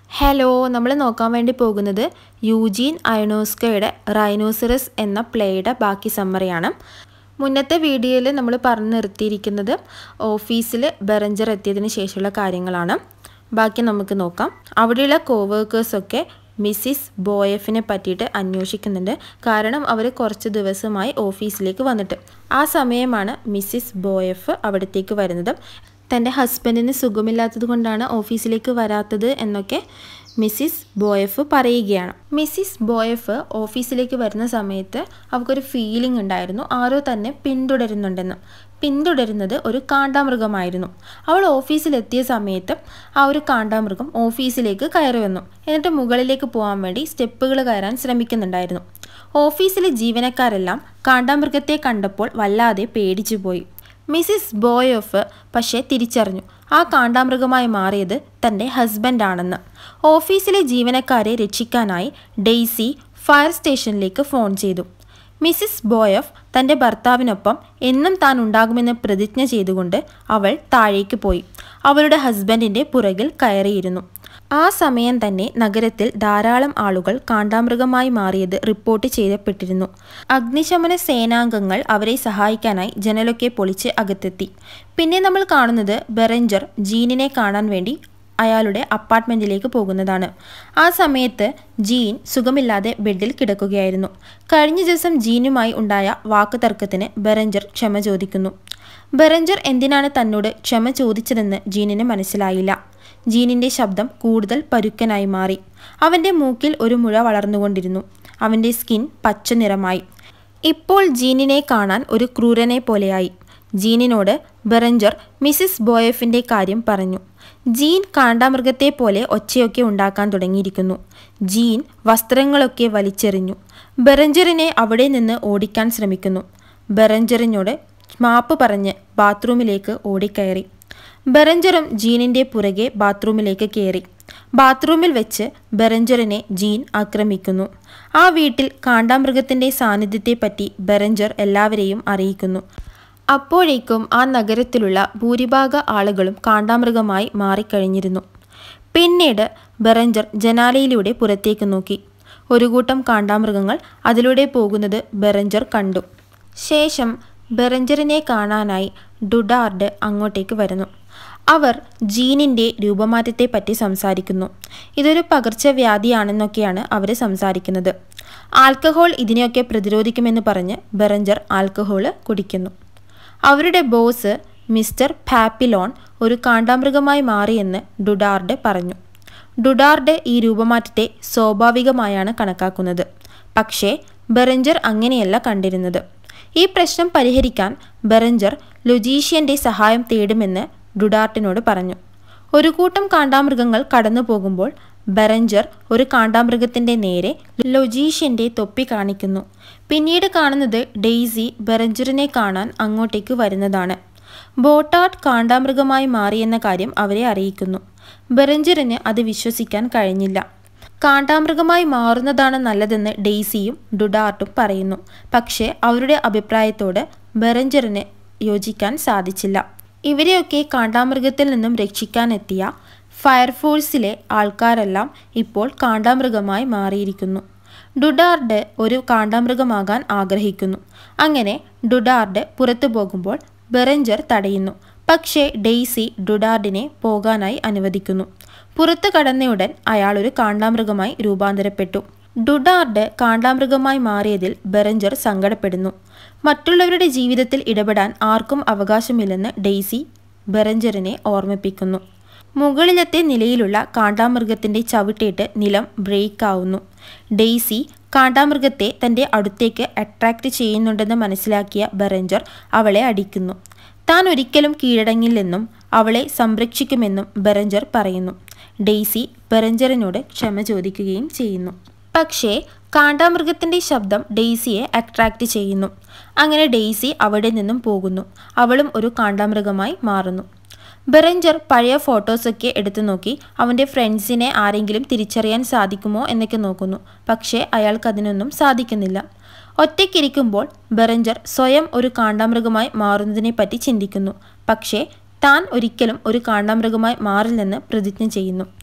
hello നമ്മൾ നോക്കാൻ വേണ്ടി പോകുന്നത് യൂജീൻ അയണോസ്കയുടെ റൈനോസിറസ് എന്ന പ്ലേയുടെ ബാക്കി സമ്മറിയാണ് മുന്നത്തെ വീഡിയോയിൽ നമ്മൾ പറഞ്ഞു നിർത്തിയിരിക്കുന്നത് ഓഫീസിൽ ബെറഞ്ചർ എത്തിയതിന് ശേഷമുള്ള കാര്യങ്ങളാണ് ബാക്കി നമുക്ക് നോക്കാം അവിടെയുള്ള കോവേക്കേഴ്സൊക്കെ മിസ്സിസ് ബോയഫിനെ പറ്റിയിട്ട് അന്വേഷിക്കുന്നുണ്ട് കാരണം അവർ കുറച്ച് ദിവസമായി ഓഫീസിലേക്ക് വന്നിട്ട് ആ സമയമാണ് മിസ്സിസ് ബോയഫ് അവിടത്തേക്ക് വരുന്നത് തൻ്റെ ഹസ്ബൻഡിന് സുഖമില്ലാത്തത് കൊണ്ടാണ് ഓഫീസിലേക്ക് വരാത്തത് എന്നൊക്കെ മിസ്സിസ് ബോയഫ് പറയുകയാണ് മിസ്സിസ് ബോയഫ് ഓഫീസിലേക്ക് വരുന്ന സമയത്ത് അവൾക്കൊരു ഫീലിംഗ് ഉണ്ടായിരുന്നു ആരോ തന്നെ പിന്തുടരുന്നുണ്ടെന്ന് പിന്തുടരുന്നത് ഒരു കാണ്ടാമൃഗമായിരുന്നു അവൾ ഓഫീസിലെത്തിയ സമയത്ത് ആ ഒരു കാണ്ടാമൃഗം ഓഫീസിലേക്ക് കയറി വന്നു എന്നിട്ട് മുകളിലേക്ക് പോകാൻ വേണ്ടി സ്റ്റെപ്പുകൾ കയറാൻ ശ്രമിക്കുന്നുണ്ടായിരുന്നു ഓഫീസിലെ ജീവനക്കാരെല്ലാം കാണ്ടാമൃഗത്തെ കണ്ടപ്പോൾ വല്ലാതെ പേടിച്ചു പോയി മിസ്സിസ് ബോയോഫ് പക്ഷേ തിരിച്ചറിഞ്ഞു ആ കാണ്ടാമൃഗമായി മാറിയത് തൻ്റെ ഹസ്ബൻഡാണെന്ന് ഓഫീസിലെ ജീവനക്കാരെ രക്ഷിക്കാനായി ഡെയ്സി ഫയർ സ്റ്റേഷനിലേക്ക് ഫോൺ ചെയ്തു മിസ്സിസ് ബോയഫ് തൻ്റെ ഭർത്താവിനൊപ്പം എന്നും താൻ ഉണ്ടാകുമെന്ന് പ്രതിജ്ഞ ചെയ്തുകൊണ്ട് അവൾ താഴേക്ക് പോയി അവളുടെ ഹസ്ബൻഡിൻ്റെ പുറകിൽ കയറിയിരുന്നു ആ സമയം തന്നെ നഗരത്തിൽ ധാരാളം ആളുകൾ കാണ്ടാമൃഗമായി മാറിയത് റിപ്പോർട്ട് ചെയ്യപ്പെട്ടിരുന്നു അഗ്നിശമന സേനാംഗങ്ങൾ അവരെ സഹായിക്കാനായി ജനലൊക്കെ പൊളിച്ച് അകത്തെത്തി പിന്നെ നമ്മൾ കാണുന്നത് ബെറഞ്ചർ ജീനിനെ കാണാൻ വേണ്ടി അയാളുടെ അപ്പാർട്ട്മെൻറ്റിലേക്ക് പോകുന്നതാണ് ആ സമയത്ത് ജീൻ സുഖമില്ലാതെ ബെഡിൽ കിടക്കുകയായിരുന്നു കഴിഞ്ഞ ദിവസം ജീനുമായി ഉണ്ടായ വാക്കുതർക്കത്തിന് ബെറഞ്ചർ ക്ഷമ ചോദിക്കുന്നു ബെറഞ്ചർ എന്തിനാണ് തന്നോട് ക്ഷമ ചോദിച്ചതെന്ന് ജീനിന് മനസ്സിലായില്ല ജീനിൻ്റെ ശബ്ദം കൂടുതൽ പരുക്കനായി മാറി അവൻ്റെ മൂക്കിൽ ഒരു മുഴ വളർന്നുകൊണ്ടിരുന്നു അവൻ്റെ സ്കിൻ പച്ച നിറമായി ഇപ്പോൾ ജീനിനെ കാണാൻ ഒരു ക്രൂരനെ പോലെയായി ജീനിനോട് ബെറഞ്ചർ മിസ്സിസ് ബോയഫിൻ്റെ കാര്യം പറഞ്ഞു ജീൻ കാണ്ടാമൃഗത്തെ പോലെ ഒച്ചയൊക്കെ ഉണ്ടാക്കാൻ തുടങ്ങിയിരിക്കുന്നു ജീൻ വസ്ത്രങ്ങളൊക്കെ വലിച്ചെറിഞ്ഞു ബെറഞ്ചറിനെ അവിടെ നിന്ന് ഓടിക്കാൻ ശ്രമിക്കുന്നു ബെറഞ്ചറിനോട് മാപ്പ് പറഞ്ഞ് ബാത്റൂമിലേക്ക് ഓടിക്കയറി ബെറഞ്ചറും ജീനിൻ്റെ പുറകെ ബാത്റൂമിലേക്ക് കയറി ബാത്റൂമിൽ വെച്ച് ബെറഞ്ചറിനെ ജീൻ ആക്രമിക്കുന്നു ആ വീട്ടിൽ കാണ്ടാമൃഗത്തിൻ്റെ സാന്നിധ്യത്തെപ്പറ്റി ബെറഞ്ചർ എല്ലാവരെയും അറിയിക്കുന്നു അപ്പോഴേക്കും ആ നഗരത്തിലുള്ള ഭൂരിഭാഗ ആളുകളും കാണ്ടാമൃഗമായി മാറിക്കഴിഞ്ഞിരുന്നു പിന്നീട് ബെറഞ്ചർ ജനാലയിലൂടെ പുറത്തേക്ക് നോക്കി ഒരു കൂട്ടം കാണ്ടാമൃഗങ്ങൾ അതിലൂടെ പോകുന്നത് ബെറഞ്ചർ കണ്ടു ശേഷം ബെറഞ്ചറിനെ കാണാനായി ഡുഡാർഡ് അങ്ങോട്ടേക്ക് വരുന്നു അവർ ജീനിൻ്റെ രൂപമാറ്റത്തെപ്പറ്റി സംസാരിക്കുന്നു ഇതൊരു പകർച്ചവ്യാധിയാണെന്നൊക്കെയാണ് അവർ സംസാരിക്കുന്നത് ആൽക്കഹോൾ ഇതിനെയൊക്കെ പ്രതിരോധിക്കുമെന്ന് പറഞ്ഞ് ബെറഞ്ചർ ആൽക്കഹോൾ കുടിക്കുന്നു അവരുടെ ബോസ് മിസ്റ്റർ പാപ്പിലോൺ ഒരു കാണ്ടാമൃഗമായി മാറിയെന്ന് ഡുഡാർഡ് പറഞ്ഞു ഡുഡാർഡ് ഈ രൂപമാറ്റത്തെ സ്വാഭാവികമായാണ് കണക്കാക്കുന്നത് പക്ഷേ ബെറഞ്ചർ അങ്ങനെയല്ല കണ്ടിരുന്നത് ഈ പ്രശ്നം പരിഹരിക്കാൻ ബെറഞ്ചർ ലൊജീഷ്യൻ്റെ സഹായം തേടുമെന്ന് ഡുഡാർട്ടിനോട് പറഞ്ഞു ഒരു കൂട്ടം കാണ്ടാമൃഗങ്ങൾ കടന്നു പോകുമ്പോൾ ബെറഞ്ചർ ഒരു കാണ്ടാമൃഗത്തിൻ്റെ നേരെ ലൊജീഷ്യൻ്റെ തൊപ്പി കാണിക്കുന്നു പിന്നീട് കാണുന്നത് ഡെയ്സി ബെറഞ്ചറിനെ കാണാൻ അങ്ങോട്ടേക്ക് വരുന്നതാണ് ബോട്ടാട്ട് കാണ്ടാമൃഗമായി മാറിയെന്ന കാര്യം അവരെ അറിയിക്കുന്നു ബെറഞ്ചറിന് അത് വിശ്വസിക്കാൻ കഴിഞ്ഞില്ല കാണ്ടാമൃഗമായി മാറുന്നതാണ് നല്ലതെന്ന് ഡെയ്സിയും ഡുഡാർട്ടും പറയുന്നു പക്ഷേ അവരുടെ അഭിപ്രായത്തോട് ബെറഞ്ചറിന് യോജിക്കാൻ സാധിച്ചില്ല ഇവരെയൊക്കെ കാണ്ടാമൃഗത്തിൽ നിന്നും രക്ഷിക്കാനെത്തിയ ഫയർഫോഴ്സിലെ ആൾക്കാരെല്ലാം ഇപ്പോൾ കാണ്ടാമൃഗമായി മാറിയിരിക്കുന്നു ഡുഡാർഡ് ഒരു കാണ്ടാമൃഗമാകാൻ ആഗ്രഹിക്കുന്നു അങ്ങനെ ഡുഡാർഡ് പുറത്തു പോകുമ്പോൾ ബെറഞ്ചർ തടയുന്നു പക്ഷേ ഡെയ്സി ഡുഡാർഡിനെ പോകാനായി അനുവദിക്കുന്നു പുറത്തു കടന്നയുടൻ അയാൾ ഒരു കാണ്ടാമൃഗമായി രൂപാന്തരപ്പെട്ടു ഡുഡാർഡ് കാണ്ടാമൃഗമായി മാറിയതിൽ ബെറഞ്ചർ സങ്കടപ്പെടുന്നു മറ്റുള്ളവരുടെ ജീവിതത്തിൽ ഇടപെടാൻ ആർക്കും അവകാശമില്ലെന്ന് ഡെയ്സി ബെറഞ്ചറിനെ ഓർമ്മിപ്പിക്കുന്നു മുകളിലത്തെ നിലയിലുള്ള കാണ്ടാമൃഗത്തിൻ്റെ ചവിട്ടേറ്റ് നിലം ബ്രേക്ക് ആവുന്നു ഡെയ്സി കാണ്ടാമൃഗത്തെ തൻ്റെ അടുത്തേക്ക് അട്രാക്റ്റ് ചെയ്യുന്നുണ്ടെന്ന് മനസ്സിലാക്കിയ ബെറഞ്ചർ അവളെ അടിക്കുന്നു താൻ ഒരിക്കലും കീഴടങ്ങില്ലെന്നും അവളെ സംരക്ഷിക്കുമെന്നും ബെറഞ്ചർ പറയുന്നു ഡെയ്സി ബെറഞ്ചറിനോട് ക്ഷമ ചോദിക്കുകയും ചെയ്യുന്നു പക്ഷേ കാണ്ടാമൃഗത്തിൻ്റെ ശബ്ദം ഡെയ്സിയെ അട്രാക്റ്റ് ചെയ്യുന്നു അങ്ങനെ ഡെയ്സി അവിടെ നിന്നും പോകുന്നു അവളും ഒരു കാണ്ടാമൃഗമായി മാറുന്നു ബെറഞ്ചർ പഴയ ഫോട്ടോസൊക്കെ എടുത്തു നോക്കി അവൻ്റെ ഫ്രണ്ട്സിനെ ആരെങ്കിലും തിരിച്ചറിയാൻ സാധിക്കുമോ എന്നൊക്കെ നോക്കുന്നു പക്ഷേ അയാൾക്ക് അതിനൊന്നും സാധിക്കുന്നില്ല ഒറ്റയ്ക്കിരിക്കുമ്പോൾ ബെറഞ്ചർ സ്വയം ഒരു കാണ്ടാമൃഗമായി മാറുന്നതിനെപ്പറ്റി ചിന്തിക്കുന്നു പക്ഷേ താൻ ഒരിക്കലും ഒരു കാണ്ടാമൃഗമായി മാറില്ലെന്ന് പ്രതിജ്ഞ ചെയ്യുന്നു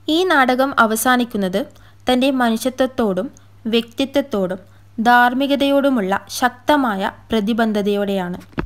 ഈ നാടകം അവസാനിക്കുന്നത് തൻ്റെ മനുഷ്യത്വത്തോടും വ്യക്തിത്വത്തോടും ധാർമ്മികതയോടുമുള്ള ശക്തമായ പ്രതിബദ്ധതയോടെയാണ്